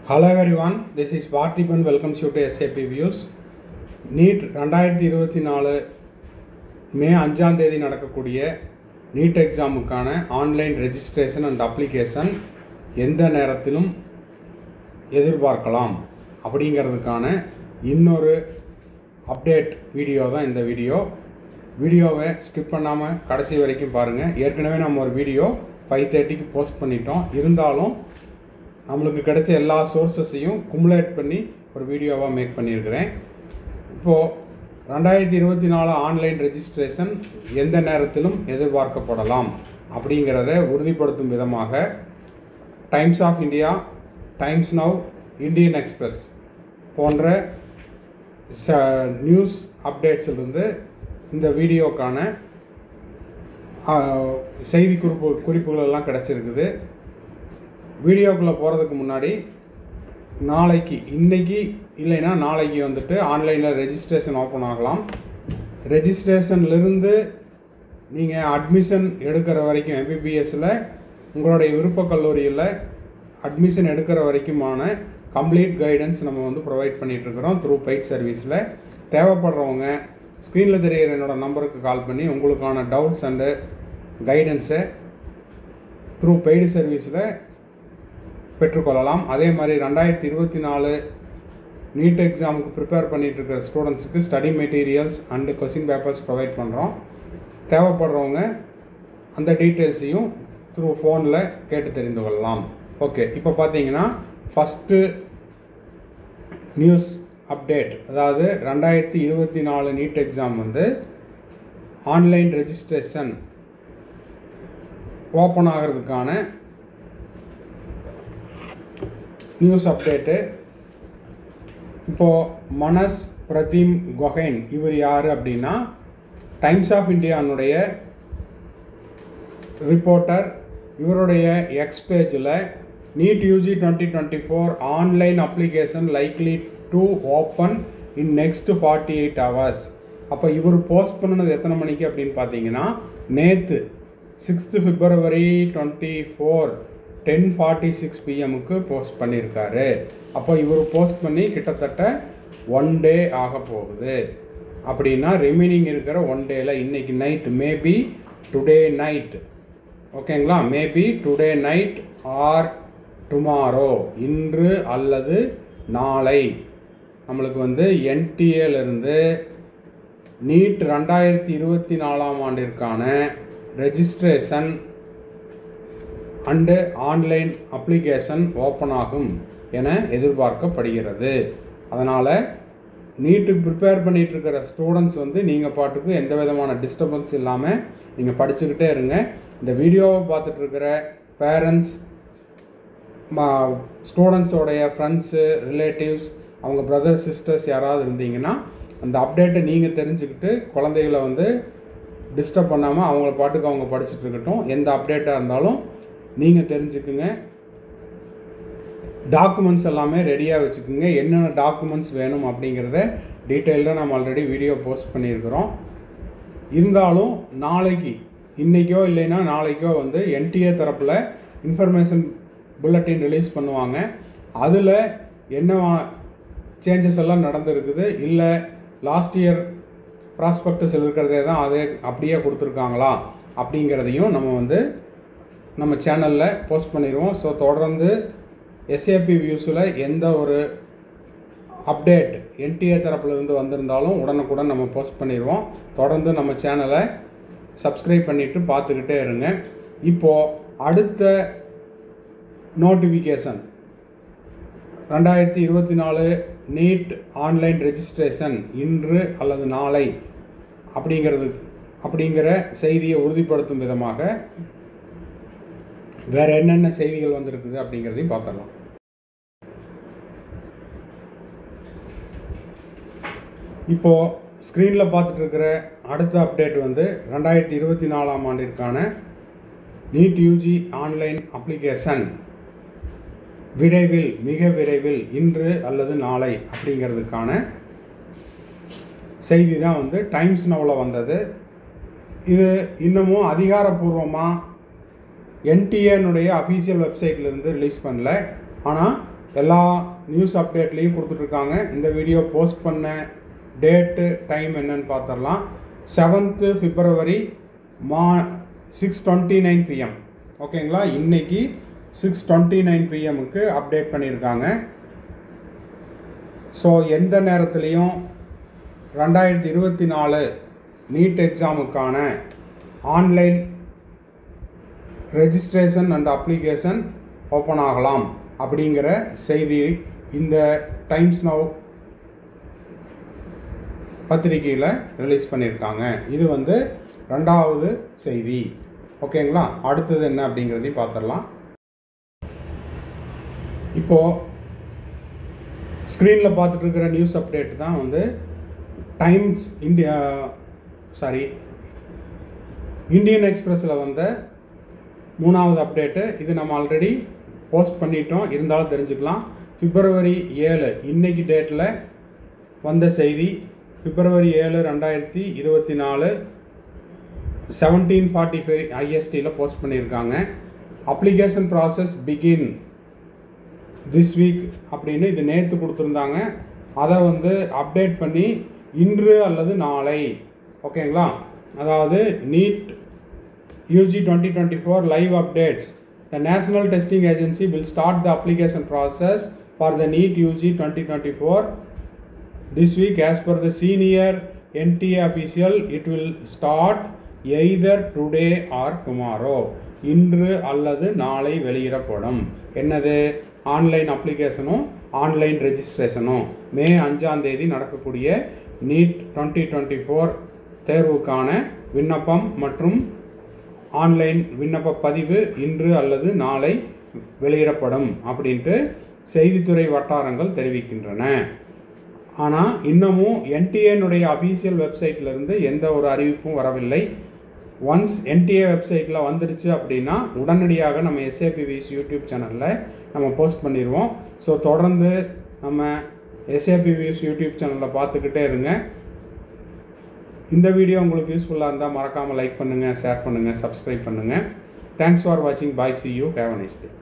Hello everyone, this is Parthiban welcomes you to SAP Views. NEET ரெண்டாயிரத்தி இருபத்தி நாலு May அஞ்சாம் தேதி நடக்கக்கூடிய நீட் எக்ஸாமுக்கான ஆன்லைன் ரெஜிஸ்ட்ரேஷன் அண்ட் அப்ளிகேஷன் எந்த நேரத்திலும் எதிர்பார்க்கலாம் அப்படிங்கிறதுக்கான இன்னொரு அப்டேட் வீடியோ தான் இந்த வீடியோ வீடியோவை ஸ்கிப் பண்ணாமல் கடைசி வரைக்கும் பாருங்கள் ஏற்கனவே நம்ம ஒரு வீடியோ ஃபைவ் தேர்ட்டிக்கு போஸ்ட் பண்ணிட்டோம் இருந்தாலும் நம்மளுக்கு கிடைச்ச எல்லா சோர்ஸஸையும் குமுலேட் பண்ணி ஒரு வீடியோவாக மேக் பண்ணியிருக்கிறேன் இப்போது ரெண்டாயிரத்தி இருபத்தி நாலு ஆன்லைன் ரெஜிஸ்ட்ரேஷன் எந்த நேரத்திலும் எதிர்பார்க்கப்படலாம் அப்படிங்கிறத உறுதிப்படுத்தும் விதமாக Times of India Times Now Indian Express போன்ற ச நியூஸ் அப்டேட்ஸிலிருந்து இந்த வீடியோக்கான ஆஹ், செய்தி குறிப்பு குறிப்புகள் எல்லாம் கிடச்சிருக்குது வீடியோக்குள்ளே போகிறதுக்கு முன்னாடி நாளைக்கு இன்னைக்கு இல்லைன்னா நாளைக்கு வந்துட்டு ஆன்லைனில் ரெஜிஸ்ட்ரேஷன் ஓப்பன் ஆகலாம் ரெஜிஸ்ட்ரேஷன்லேருந்து நீங்கள் அட்மிஷன் எடுக்கிற வரைக்கும் எம்பிபிஎஸ்சில் உங்களுடைய விருப்ப கல்லூரியில் அட்மிஷன் எடுக்கிற வரைக்குமான கம்ப்ளீட் கைடன்ஸ் நம்ம வந்து ப்ரொவைட் பண்ணிகிட்ருக்குறோம் த்ரூ பெய்ட் சர்வீஸில் தேவைப்படுறவங்க ஸ்க்ரீனில் தெரியிற என்னோட நம்பருக்கு கால் பண்ணி உங்களுக்கான டவுட்ஸ் அண்டு கைடன்ஸை த்ரூ பெய்டு சர்வீஸில் பெற்றுக்கொள்ளலாம் அதே மாதிரி ரெண்டாயிரத்தி இருபத்தி நாலு நீட் எக்ஸாமுக்கு ப்ரிப்பேர் பண்ணிட்டு இருக்கிற ஸ்டூடெண்ட்ஸுக்கு study materials and question papers provide பண்ணுறோம் தேவைப்படுறவங்க அந்த டீட்டெயில்ஸையும் த்ரூ ஃபோனில் கேட்டு தெரிந்து கொள்ளலாம் ஓகே இப்போ பார்த்தீங்கன்னா ஃபஸ்ட்டு நியூஸ் அப்டேட் அதாவது ரெண்டாயிரத்தி இருபத்தி நாலு நீட் எக்ஸாம் வந்து ஆன்லைன் ரெஜிஸ்ட்ரேஷன் ஓப்பன் ஆகிறதுக்கான நியூஸ் அப்டேட்டு இப்போது மனஸ் பிரதீம் கொஹைன் இவர் யார் அப்படின்னா டைம்ஸ் ஆஃப் இந்தியானுடைய ரிப்போர்ட்டர் இவருடைய எக்ஸ் பேஜில் NEET UG twenty twenty four online application likely to open in next forty eight hours அப்போ இவர் போஸ்ட் பண்ணினது எத்தனை மணிக்கு அப்படின்னு பார்த்தீங்கன்னா நேற்று sixth February twenty four ten forty six பிஎம்முக்கு போஸ்ட் பண்ணியிருக்காரு அப்போ இவர் போஸ்ட் பண்ணி கிட்டத்தட்ட ஒன் டே ஆக போகுது அப்படின்னா ரிமைனிங் இருக்கிற ஒன் டேயில் இன்னைக்கு நைட் மேபி டுடே நைட் ஓகேங்களா maybe today night or tomorrow இன்று அல்லது நாளை நம்மளுக்கு வந்து என்டிஏலேருந்து நீட் ரெண்டாயிரத்தி இருபத்தி நாலாம் ஆண்டிற்கான registration and online application open ஆகும் என எதிர்பார்க்கப்படுகிறது அதனால் நீட்டுக்கு ப்ரிப்பேர் பண்ணிட்டு இருக்கிற ஸ்டூடெண்ட்ஸ் வந்து நீங்கள் பாட்டுக்கு எந்த விதமான டிஸ்டர்பன்ஸ் இல்லாமல் நீங்கள் படிச்சுக்கிட்டே இருங்க இந்த வீடியோவை பார்த்துட்டு இருக்கிற பேரண்ட்ஸ் ஸ்டூடெண்ட்ஸோடைய ஃப்ரெண்ட்ஸு ரிலேட்டிவ்ஸ் அவங்க பிரதர் சிஸ்டர்ஸ் யாராவது இருந்தீங்கன்னா அந்த அப்டேட்டை நீங்கள் தெரிஞ்சுக்கிட்டு குழந்தைகளை வந்து டிஸ்டர்ப் பண்ணாமல் அவங்கள பாட்டுக்கு அவங்க படிச்சுட்டு இருக்கட்டும் எந்த அப்டேட்டாக இருந்தாலும் நீங்கள் தெரிஞ்சுக்குங்க டாக்குமெண்ட்ஸ் எல்லாமே ரெடியாக வச்சுக்கோங்க என்னென்ன டாக்குமெண்ட்ஸ் வேணும் அப்படிங்கிறத டீட்டெயில்டாக நம்ம ஆல்ரெடி வீடியோ போஸ்ட் பண்ணியிருக்கிறோம் இருந்தாலும் நாளைக்கு இன்றைக்கோ இல்லைன்னா நாளைக்கோ வந்து என்டிஏ தரப்பில் இன்ஃபர்மேஷன் புல்லட்டின் ரிலீஸ் பண்ணுவாங்க அதில் என்ன சேஞ்சஸ் எல்லாம் நடந்திருக்குது இல்லை லாஸ்ட் இயர் ப்ராஸ்பெக்டஸ் இருக்கிறதே தான் அதே அப்படியே கொடுத்துருக்காங்களா அப்படிங்கிறதையும் நம்ம வந்து நம்ம சேனலில் போஸ்ட் பண்ணிடுவோம் ஸோ தொடர்ந்து எஸ்ஏபி வியூஸில் எந்த ஒரு அப்டேட் என்டிஏ தரப்புலேருந்து வந்திருந்தாலும் உடனுக்குடன் நம்ம போஸ்ட் பண்ணிடுவோம் தொடர்ந்து நம்ம சேனலை சப்ஸ்கிரைப் பண்ணிவிட்டு பார்த்துக்கிட்டே இருங்க இப்போது அடுத்த நோட்டிஃபிகேஷன் ரெண்டாயிரத்தி இருபத்தி நாலு நீட் ஆன்லைன் ரெஜிஸ்ட்ரேஷன் இன்று அல்லது நாளை அப்படிங்கிறது அப்படிங்கிற செய்தியை உறுதிப்படுத்தும் விதமாக வேறு என்னென்ன செய்திகள் வந்திருக்குது அப்படிங்கிறதையும் பார்த்துடலாம் இப்போது ஸ்க்ரீனில் பார்த்துட்டு இருக்கிற அடுத்த அப்டேட் வந்து ரெண்டாயிரத்தி இருபத்தி நாலாம் ஆண்டிற்கான நீட் யூஜி ஆன்லைன் அப்ளிகேஷன் விரைவில் மிக விரைவில் இன்று அல்லது நாளை அப்படிங்கிறதுக்கான செய்தி தான் வந்து டைம்ஸ் நவவில் வந்தது இது இன்னமும் அதிகாரப்பூர்வமாக என்டிஏனுடைய அஃபீஷியல் வெப்சைட்லேருந்து ரிலீஸ் பண்ணல ஆனால் எல்லா நியூஸ் அப்டேட்லேயும் கொடுத்துட்ருக்காங்க இந்த வீடியோ போஸ்ட் பண்ண டேட்டு டைம் என்னன்னு பார்த்துடலாம் செவன்த்து பிப்ரவரி மா சிக்ஸ் டுவெண்ட்டி நைன் பிஎம் ஓகேங்களா இன்னைக்கு சிக்ஸ் டுவெண்ட்டி நைன் பிஎம்முக்கு அப்டேட் பண்ணியிருக்காங்க ஸோ எந்த நேரத்துலையும் ரெண்டாயிரத்தி இருபத்தி நாலு நீட் எக்ஸாமுக்கான online registration and application open ஆகலாம் அப்படிங்கிற செய்தி இந்த டைம்ஸ் நவ் பத்திரிகையில் ரிலீஸ் பண்ணியிருக்காங்க இது வந்து ரெண்டாவது செய்தி ஓகேங்களா அடுத்தது என்ன அப்படிங்கிறதையும் பார்த்துடலாம் இப்போது ஸ்க்ரீனில் பார்த்துட்டு இருக்கிற நியூஸ் அப்டேட் தான் வந்து டைம்ஸ் இந்தியா சாரி இந்தியன் எக்ஸ்பிரஸில் வந்த மூணாவது அப்டேட்டு இது நம்ம ஆல்ரெடி போஸ்ட் பண்ணிட்டோம் இருந்தாலும் தெரிஞ்சுக்கலாம் பிப்ரவரி ஏழு இன்னைக்கு டேட்டில் வந்த செய்தி பிப்ரவரி ஏழு ரெண்டாயிரத்தி இருபத்தி நாலு செவன்டீன் ஃபார்ட்டி ஃபைவ் ஐஎஸ்டியில் போஸ்ட் பண்ணியிருக்காங்க application process begin this week அப்படின்னு இது நேற்று கொடுத்துருந்தாங்க அதை வந்து அப்டேட் பண்ணி இன்று அல்லது நாளை ஓகேங்களா அதாவது NEET UG twenty twenty four live updates the National Testing Agency will start the application process for the NEET UG twenty twenty four this week as per the senior NTA official it will start either today or tomorrow இன்று அல்லது நாளை வெளியிடப்படும் என்னது online அப்ளிகேஷனும் online ரெஜிஸ்ட்ரேஷனும் மே அஞ்சாம் தேதி நடக்கக்கூடிய NEET twenty twenty four தேர்வுக்கான விண்ணப்பம் மற்றும் ஆன்லைன் விண்ணப்ப பதிவு இன்று அல்லது நாளை வெளியிடப்படும் அப்படின்ட்டு செய்தித்துறை வட்டாரங்கள் தெரிவிக்கின்றன ஆனால் இன்னமும் என்டிஏனுடைய அஃபீஷியல் வெப்சைட்லேருந்து எந்த ஒரு அறிவிப்பும் வரவில்லை ஒன்ஸ் என்டிஏ வெப்சைட்டில் வந்துருச்சு அப்படின்னா உடனடியாக நம்ம எஸ்ஏபிவிஸ் யூடியூப் சேனலில் நம்ம போஸ்ட் பண்ணிடுவோம் ஸோ தொடர்ந்து நம்ம எஸ்ஏபிவிஸ் யூடியூப் சேனலில் பார்த்துக்கிட்டே இருங்க இந்த வீடியோ உங்களுக்கு யூஸ்ஃபுல்லாக இருந்தால் மறக்காமல் லைக் பண்ணுங்கள் ஷேர் பண்ணுங்கள் சப்ஸ்கிரைப் பண்ணுங்கள் தேங்க்ஸ் ஃபார் வாட்சிங் bye see you have nice day